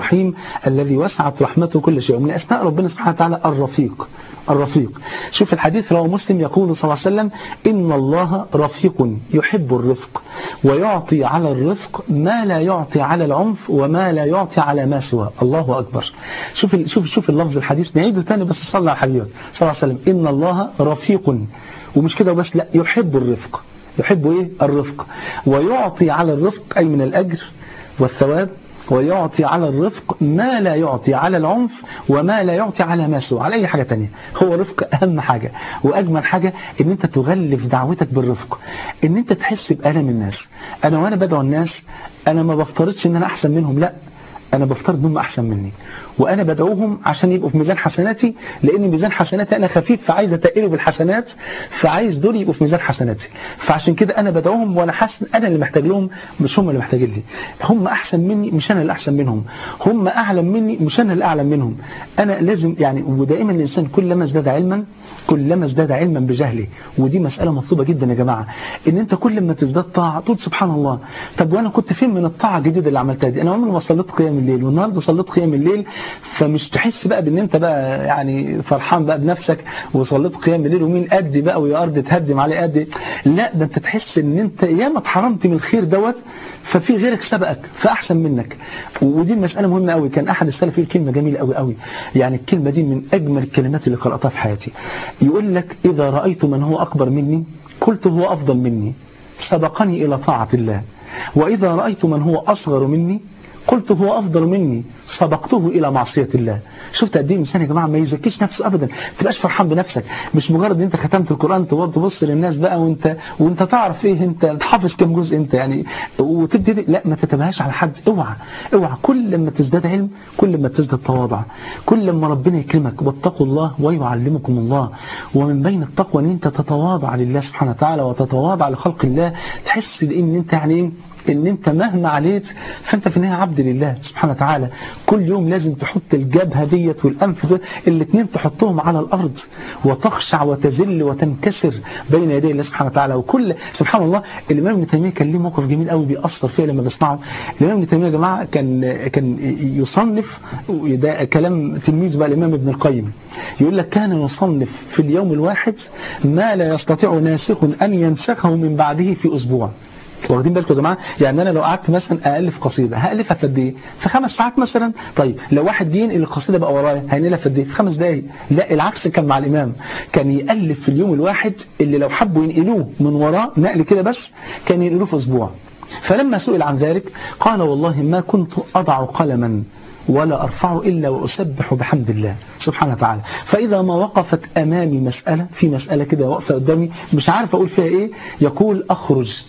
الرحيم الذي وسعت رحمته كل شيء ومن أسماء ربنا سبحانه وتعالى الرفيق الرفيق شوف الحديث رواه مسلم يقول صلى الله عليه وسلم إن الله رفيق يحب الرفق ويعطي على الرفق ما لا يعطي على العنف وما لا يعطي على ما سواه الله أكبر شوف شوف شوف اللفظ الحديث نعيده تاني بس صلى على حبيبه صلى الله عليه وسلم إن الله رفيق ومش كده وبس لا يحب الرفق يحب إيه الرفق ويعطي على الرفق أي من الأجر والثواب ويعطي على الرفق ما لا يعطي على العنف وما لا يعطي على ما سوى على أي حاجة تانية هو رفق أهم حاجة وأجمل حاجة إن أنت تغلف دعوتك بالرفق إن أنت تحس بألم الناس أنا وأنا بدعو الناس أنا ما بفترضش إن أنا أحسن منهم لا أنا بفترض إنهم أحسن مني وأنا بدعوهم عشان يبقوا في ميزان حسناتي لأن ميزان حسناتي أنا خفيف فعايز أتقله بالحسنات فعايز دول يبقوا في ميزان حسناتي فعشان كده أنا بدعوهم وأنا حاسس أنا اللي محتاج لهم مش هم اللي محتاجين لي هم أحسن مني مش أنا اللي أحسن منهم هم أعلم مني مش أنا اللي أعلم منهم أنا لازم يعني ودائما الإنسان كلما ازداد علما كلما ازداد علما بجهله ودي مسألة مطلوبة جدا يا جماعة إن أنت كل ما تزداد طاعة تقول سبحان الله طب وأنا كنت فين من الطاعة الجديدة اللي عملتها دي أنا عمري ما صليت قيام الليل والنهارده صليت قيام الليل فمش تحس بقى بان انت بقى يعني فرحان بقى بنفسك وصليت قيام الليل ومين قدي بقى ويا ارض تهدم عليه قدي لا ده انت تحس ان انت ياما اتحرمت من الخير دوت ففي غيرك سبقك فاحسن منك ودي المساله مهمه قوي كان احد السلف يقول كلمه جميله قوي قوي يعني الكلمه دي من اجمل الكلمات اللي قراتها في حياتي يقول لك اذا رايت من هو اكبر مني قلت هو افضل مني سبقني الى طاعه الله واذا رايت من هو اصغر مني قلت هو أفضل مني سبقته إلى معصية الله شفت قد ايه الإنسان يا جماعة ما يزكيش نفسه أبدا ما تبقاش فرحان بنفسك مش مجرد أنت ختمت القرآن تبص للناس بقى وأنت وأنت تعرف إيه أنت تحافظ كم جزء أنت يعني وتبتدي لا ما تتبهاش على حد اوعى اوعى كل ما تزداد علم كل ما تزداد تواضع كل ما ربنا يكرمك واتقوا الله ويعلمكم الله ومن بين التقوى أن أنت تتواضع لله سبحانه وتعالى وتتواضع لخلق الله تحس بأن أنت يعني ان انت مهما عليت فانت في النهايه عبد لله سبحانه وتعالى كل يوم لازم تحط الجبهه ديت والانف دول الاثنين تحطهم على الارض وتخشع وتذل وتنكسر بين يدي الله سبحانه وتعالى وكل سبحان الله الامام ابن تيميه كان ليه موقف جميل قوي بيأثر فيا لما بسمعه الامام ابن تيميه يا جماعه كان كان يصنف ده كلام تلميذ بقى الامام ابن القيم يقول لك كان يصنف في اليوم الواحد ما لا يستطيع ناسخ ان ينسخه من بعده في اسبوع واخدين بالكم يا جماعه يعني انا لو قعدت مثلا الف قصيده هالفها في قد ايه في خمس ساعات مثلا طيب لو واحد جه ينقل القصيده بقى ورايا هينقلها في قد ايه في خمس دقائق لا العكس كان مع الامام كان يالف في اليوم الواحد اللي لو حبوا ينقلوه من وراه نقل كده بس كان ينقلوه في اسبوع فلما سئل عن ذلك قال والله ما كنت اضع قلما ولا أرفعه إلا وأسبح بحمد الله سبحانه وتعالى فإذا ما وقفت أمامي مسألة في مسألة كده واقفة قدامي مش عارف أقول فيها إيه يقول أخرج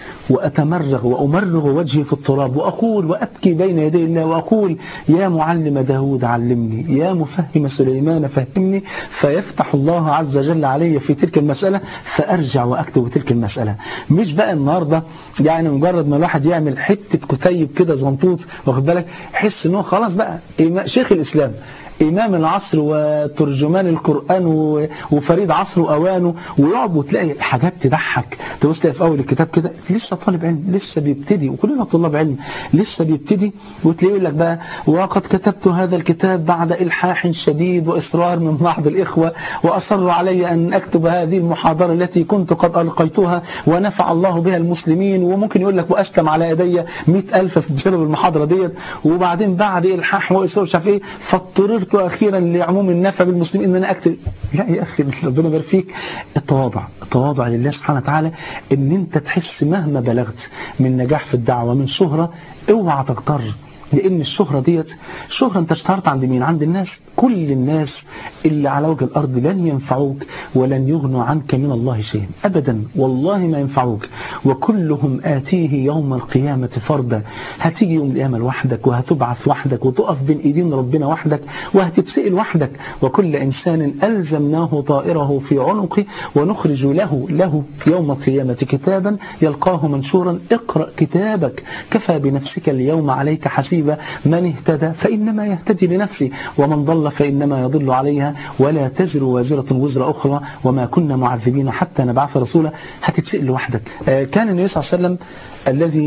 وأتمرغ وأمرغ وجهي في التراب وأقول وأبكي بين يدي الله وأقول يا معلم داود علمني يا مفهم سليمان فهمني فيفتح الله عز وجل علي في تلك المسألة فأرجع وأكتب تلك المسألة مش بقى النهاردة يعني مجرد ما الواحد يعمل حتة كتيب كده زنطوط واخد بالك يحس ان هو خلاص بقى شيخ الإسلام إمام العصر وترجمان القرآن وفريد عصر وأوانه ويقعد وتلاقي حاجات تضحك تبص تلاقي في أول الكتاب كده لسه طالب علم لسه بيبتدي وكلنا طلاب علم لسه بيبتدي وتلاقي يقول لك بقى وقد كتبت هذا الكتاب بعد إلحاح شديد وإصرار من بعض الإخوة وأصر علي أن أكتب هذه المحاضرة التي كنت قد ألقيتها ونفع الله بها المسلمين وممكن يقول لك وأسلم على يدي مئة ألف بسبب المحاضرة ديت وبعدين بعد إلحاح وإصرار مش عارف إيه فاضطررت أخيرا لعموم النفع بالمسلمين إن أنا أكتب لا يا أخي ربنا يبارك فيك التواضع التواضع لله سبحانه وتعالى إن أنت تحس مهما بلغت من نجاح في الدعوة من شهرة اوعى تغتر لأن الشهرة ديت شهرة أنت اشتهرت عند مين عند الناس كل الناس اللي على وجه الأرض لن ينفعوك ولن يغنوا عنك من الله شيء أبدا والله ما ينفعوك وكلهم آتيه يوم القيامة فردا هتيجي يوم القيامة لوحدك وهتبعث وحدك وتقف بين إيدين ربنا وحدك وهتتسئل وحدك وكل إنسان ألزمناه طائره في عنقه ونخرج له له يوم القيامة كتابا يلقاه منشورا اقرأ كتابك كفى بنفسك اليوم عليك حسيبا من اهتدى فإنما يهتدي لنفسه ومن ضل فإنما يضل عليها ولا تزر وازرة وزر أخرى وما كنا معذبين حتى نبعث رسولا هتتسئل لوحدك كان النبي صلى الله عليه وسلم الذي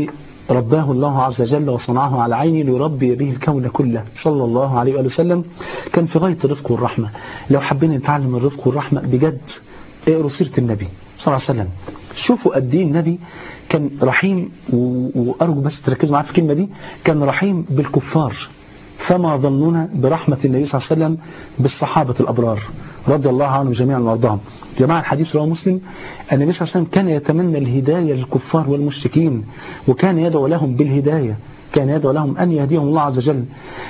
رباه الله عز وجل وصنعه على عيني ليربي به الكون كله صلى الله عليه وآله وسلم كان في غاية الرفق والرحمة لو حبينا نتعلم الرفق والرحمة بجد اقروا سيرة النبي صلى الله عليه وسلم شوفوا قد ايه النبي كان رحيم وأرجو بس تركزوا معايا في الكلمة دي كان رحيم بالكفار فما ظننا برحمة النبي صلى الله عليه وسلم بالصحابة الأبرار رضي الله عنهم جميعا وارضاهم جماعة الحديث رواه مسلم النبي صلى الله عليه وسلم كان يتمنى الهداية للكفار والمشركين وكان يدعو لهم بالهداية كان يدعو لهم أن يهديهم الله عز وجل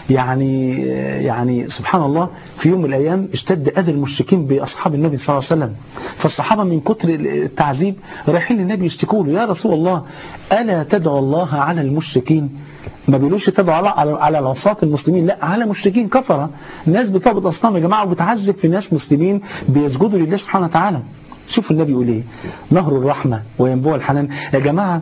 يعني يعني سبحان الله في يوم من الأيام اشتد أذى المشركين بأصحاب النبي صلى الله عليه وسلم فالصحابة من كتر التعذيب رايحين للنبي يشتكوا له يا رسول الله ألا تدعو الله على المشركين ما بيقولوش تدعوا على على العصاة المسلمين لا على مشركين كفرة ناس بتعبد أصنام يا جماعة وبتعذب في ناس مسلمين بيسجدوا لله سبحانه وتعالى شوفوا النبي يقول ايه نهر الرحمة وينبوع الحنان يا جماعة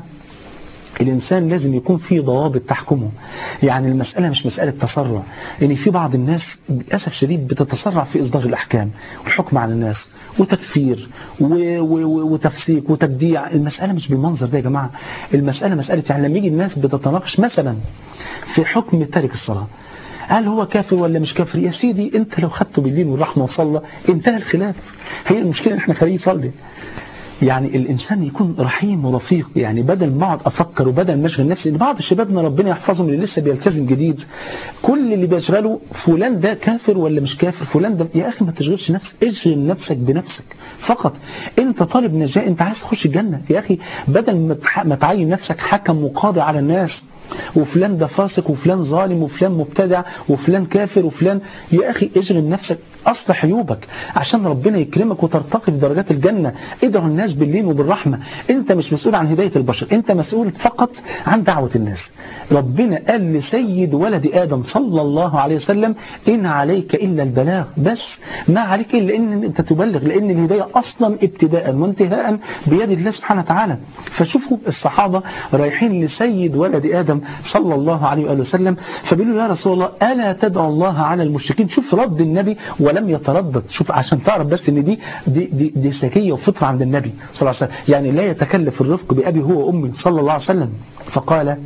الإنسان لازم يكون فيه ضوابط تحكمه يعني المسألة مش مسألة تسرع يعني في بعض الناس للأسف شديد بتتسرع في إصدار الأحكام والحكم على الناس وتكفير و و وتفسيق وتبديع المسألة مش بالمنظر ده يا جماعة المسألة مسألة يعني لما يجي الناس بتتناقش مثلا في حكم تارك الصلاة هل هو كافر ولا مش كافر يا سيدي انت لو خدته بالدين والرحمة وصلى انتهى الخلاف هي المشكلة ان احنا خليه يصلي يعني الإنسان يكون رحيم ورفيق يعني بدل ما اقعد أفكر وبدل ما أشغل نفسي إن بعض شبابنا ربنا يحفظهم اللي لسه بيلتزم جديد كل اللي بيشغله فلان ده كافر ولا مش كافر فلان ده يا أخي ما تشغلش نفسك اشغل نفسك بنفسك فقط أنت طالب نجاة أنت عايز تخش الجنة يا أخي بدل ما تعين نفسك حكم وقاضي على الناس وفلان ده فاسق وفلان ظالم وفلان مبتدع وفلان كافر وفلان يا أخي اشغل نفسك أصلح عيوبك عشان ربنا يكرمك وترتقي في درجات الجنة ادعو الناس باللين وبالرحمة انت مش مسؤول عن هداية البشر انت مسؤول فقط عن دعوة الناس ربنا قال لسيد ولد آدم صلى الله عليه وسلم إن عليك إلا البلاغ بس ما عليك إلا إن أنت تبلغ لأن الهداية أصلا ابتداء وانتهاء بيد الله سبحانه وتعالى فشوفوا الصحابة رايحين لسيد ولد آدم صلى الله عليه وآله وسلم فبيقولوا يا رسول الله ألا تدعو الله على المشركين شوف رد النبي ولم يتردد شوف عشان تعرف بس ان دي دي دي, دي سكية وفطرة عند النبي صلى الله عليه وسلم يعني لا يتكلف الرفق بأبي هو وأمي صلى الله عليه وسلم فقال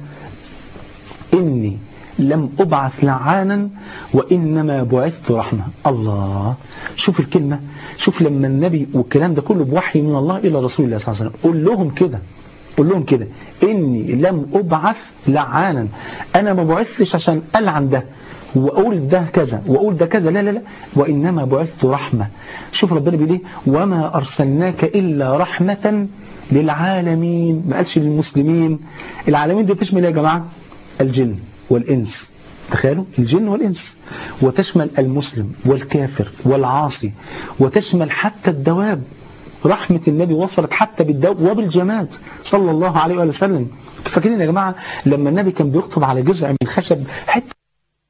إني لم أبعث لعانا وإنما بعثت رحمة الله شوف الكلمة شوف لما النبي والكلام ده كله بوحي من الله إلى رسول الله صلى الله عليه وسلم قول لهم كده قول لهم كده إني لم أبعث لعانا أنا ما بعثتش عشان ألعن ده وأقول ده كذا وأقول ده كذا لا لا لا وإنما بعثت رحمة شوف ربنا بيقول ايه وما أرسلناك إلا رحمة للعالمين ما قالش للمسلمين العالمين دي تشمل يا جماعة الجن والإنس تخيلوا الجن والإنس وتشمل المسلم والكافر والعاصي وتشمل حتى الدواب رحمة النبي وصلت حتى بالدواب وبالجماد صلى الله عليه وآله وسلم فاكرين يا جماعة لما النبي كان بيخطب على جذع من خشب حتى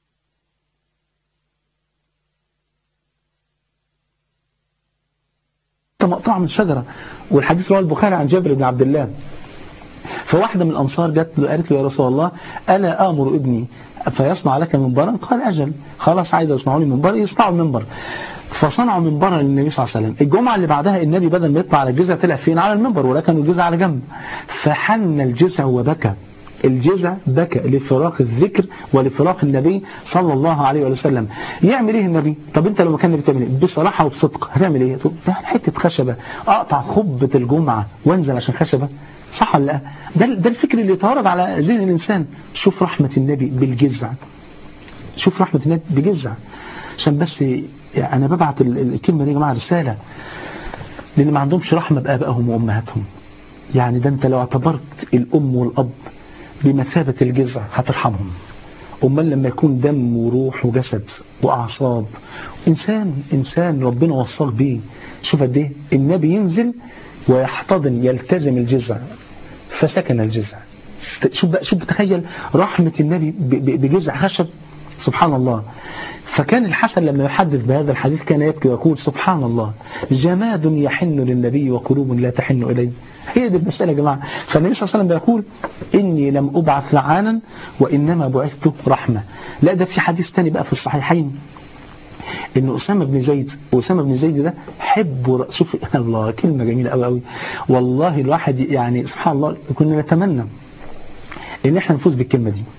مقطوعة من شجرة والحديث رواه البخاري عن جابر بن عبد الله فواحدة من الأنصار جت له قالت له يا رسول الله ألا آمر ابني فيصنع لك منبرا قال أجل خلاص عايز يصنعوا لي منبر يصنعوا المنبر فصنعوا منبرا للنبي صلى الله عليه وسلم الجمعة اللي بعدها النبي بدل ما يطلع على الجزع طلع فين على المنبر ولكن الجزع على جنب فحن الجزع وبكى الجزع بكى لفراق الذكر ولفراق النبي صلى الله عليه وسلم يعمل ايه النبي طب انت لو كان النبي تعمل ايه بصراحة وبصدق هتعمل ايه تقول ده حتة خشبة اقطع خبة الجمعة وانزل عشان خشبة صح ولا لا ده, ده الفكر اللي يتعرض على ذهن الانسان شوف رحمة النبي بالجزع شوف رحمة النبي بجزع عشان بس انا ببعت الكلمة دي يا جماعة رسالة لان ما عندهمش رحمة بآبائهم وأمهاتهم يعني ده انت لو اعتبرت الأم والأب بمثابة الجزع هترحمهم أمال لما يكون دم وروح وجسد وأعصاب إنسان إنسان ربنا وصاك بيه شوف قد ايه النبي ينزل ويحتضن يلتزم الجزع فسكن الجزع شوف بقى شوف تخيل رحمة النبي بجزع خشب سبحان الله فكان الحسن لما يحدث بهذا الحديث كان يبكي ويقول سبحان الله جماد يحن للنبي وقلوب لا تحن إليه هي دي المسألة يا جماعة فالنبي صلى الله عليه وسلم بيقول إني لم أبعث لعانا وإنما بعثت رحمة لا ده في حديث تاني بقى في الصحيحين ان أسامة بن زيد أسامة بن زيد ده حب شوف الله كلمة جميلة قوي قوي والله الواحد يعني سبحان الله كنا نتمنى ان احنا نفوز بالكلمة دي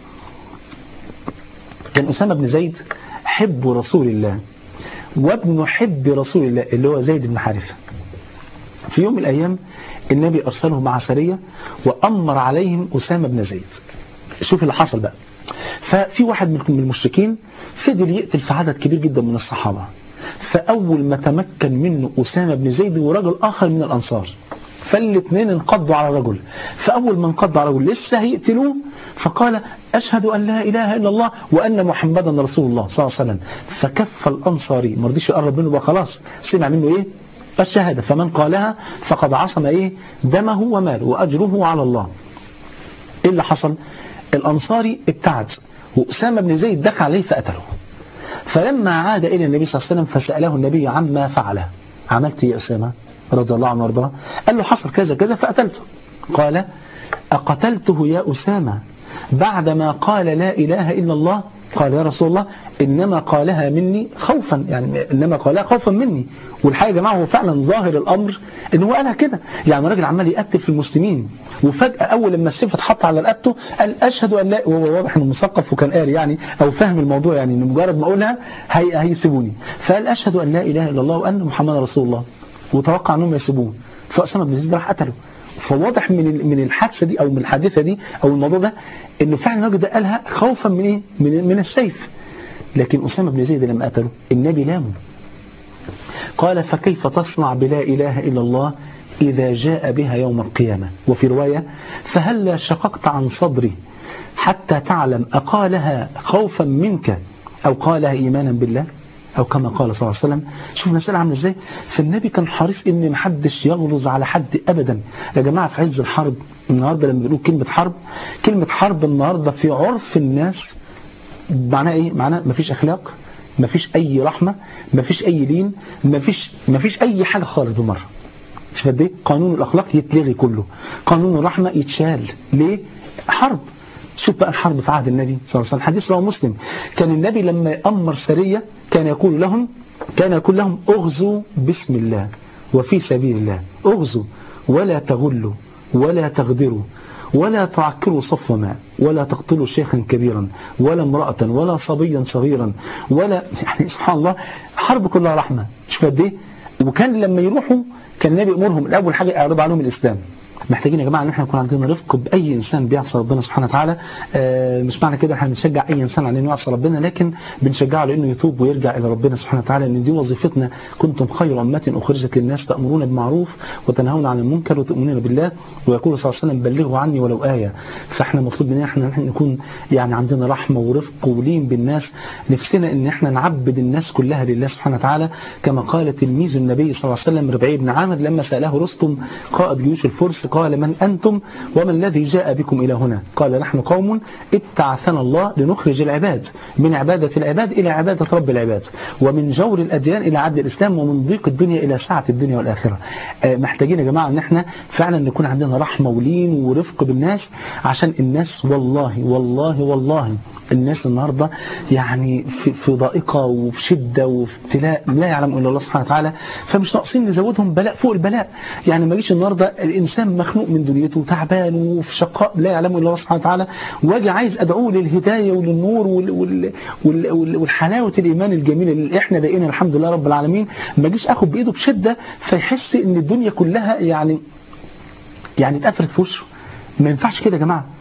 كان أسامة بن زيد حب رسول الله وابن حب رسول الله اللي هو زيد بن حارثة في يوم من الأيام النبي أرسله مع سرية وأمر عليهم أسامة بن زيد شوف اللي حصل بقى ففي واحد من المشركين فضل يقتل في عدد كبير جدا من الصحابة فأول ما تمكن منه أسامة بن زيد ورجل آخر من الأنصار فالاثنين انقضوا على رجل فأول ما انقضوا على رجل لسه هيقتلوه فقال أشهد أن لا إله إلا الله وأن محمدا رسول الله صلى الله عليه وسلم فكف الأنصاري ما رضيش يقرب منه بقى خلاص سمع منه إيه الشهادة فمن قالها فقد عصم إيه دمه وماله وأجره على الله إيه اللي حصل الأنصاري ابتعد وأسامة بن زيد دخل عليه فقتله فلما عاد إلى النبي صلى الله عليه وسلم فسأله النبي عما فعله عملت يا أسامة رضي الله عنه وارضاه قال له حصل كذا كذا فقتلته قال أقتلته يا أسامة بعدما قال لا إله إلا الله قال يا رسول الله إنما قالها مني خوفا يعني إنما قالها خوفا مني والحقيقة يا جماعة هو فعلا ظاهر الأمر إن هو قالها كده يعني راجل عمال يقتل في المسلمين وفجأة أول لما السيف اتحط على رقبته قال أشهد أن لا وهو واضح إنه مثقف وكان قاري يعني أو فاهم الموضوع يعني إنه مجرد ما أقولها هي هيسيبوني فقال أشهد أن لا إله إلا الله وأن محمد رسول الله وتوقع أنهم يسيبوه فأسامة بن زيد راح قتله فواضح من من الحادثه دي او من الحادثه دي او الموضوع ده انه فعلا الراجل ده قالها خوفا من ايه؟ من من السيف لكن اسامه بن زيد لما قتله النبي لامه قال فكيف تصنع بلا اله الا الله اذا جاء بها يوم القيامه وفي روايه فهلا شققت عن صدري حتى تعلم اقالها خوفا منك او قالها ايمانا بالله أو كما قال صلى الله عليه وسلم شوف المسألة عامله إزاي فالنبي كان حريص إن محدش يغلظ على حد أبدا يا جماعة في عز الحرب النهاردة لما بنقول كلمة حرب كلمة حرب النهاردة في عرف الناس معناها إيه؟ معناها مفيش أخلاق مفيش أي رحمة مفيش أي لين مفيش, مفيش أي حاجة خالص بالمرة شوف قد ايه قانون الأخلاق يتلغي كله قانون الرحمة يتشال ليه؟ حرب شوف بقى الحرب في عهد النبي صلى الله عليه وسلم حديث رواه مسلم كان النبي لما أمر سرية كان يقول لهم كان يقول لهم اغزوا بسم الله وفي سبيل الله اغزوا ولا تغلوا ولا تغدروا ولا تعكروا صف ماء ولا تقتلوا شيخا كبيرا ولا امرأة ولا صبيا صغيرا ولا يعني سبحان الله حرب كلها رحمة شوف قد ايه وكان لما يروحوا كان النبي يأمرهم الأول حاجة يعرض عليهم الإسلام محتاجين يا جماعة ان احنا يكون عندنا رفق بأي إنسان بيعصى ربنا سبحانه وتعالى آه مش معنى كده احنا بنشجع أي إنسان على انه يعصى ربنا لكن بنشجعه لأنه يتوب ويرجع إلى ربنا سبحانه وتعالى ان دي وظيفتنا كنتم خير أمة أخرجت للناس تأمرون بالمعروف وتنهون عن المنكر وتؤمنون بالله ويقول صلى الله عليه وسلم بلغوا عني ولو آية فاحنا مطلوب مننا احنا نكون يعني عندنا رحمة ورفق ولين بالناس نفسنا ان احنا نعبد الناس كلها لله سبحانه وتعالى كما قال تلميذ النبي صلى الله عليه وسلم ربعي بن عامر لما سأله رستم قائد جيوش الفرس قال من أنتم وما الذي جاء بكم إلى هنا قال نحن قوم ابتعثنا الله لنخرج العباد من عبادة العباد إلى عبادة رب العباد ومن جور الأديان إلى عدل الإسلام ومن ضيق الدنيا إلى سعة الدنيا والآخرة محتاجين يا جماعة أن احنا فعلا نكون عندنا رحمة ولين ورفق بالناس عشان الناس والله والله والله الناس النهاردة يعني في, في ضائقة وفي شدة وفي ابتلاء لا يعلم إلا الله سبحانه وتعالى فمش ناقصين نزودهم بلاء فوق البلاء يعني ما يجيش النهاردة الإنسان مخنوق من دنيته تعبان وفي شقاء لا يعلمه إلا الله سبحانه وتعالى واجي عايز أدعوه للهداية وللنور وال وال وال والحلاوة الإيمان الجميلة اللي إحنا لقينا الحمد لله رب العالمين ما اجيش أخد بإيده بشدة فيحس إن الدنيا كلها يعني يعني اتقفلت في وشه ما ينفعش كده يا جماعة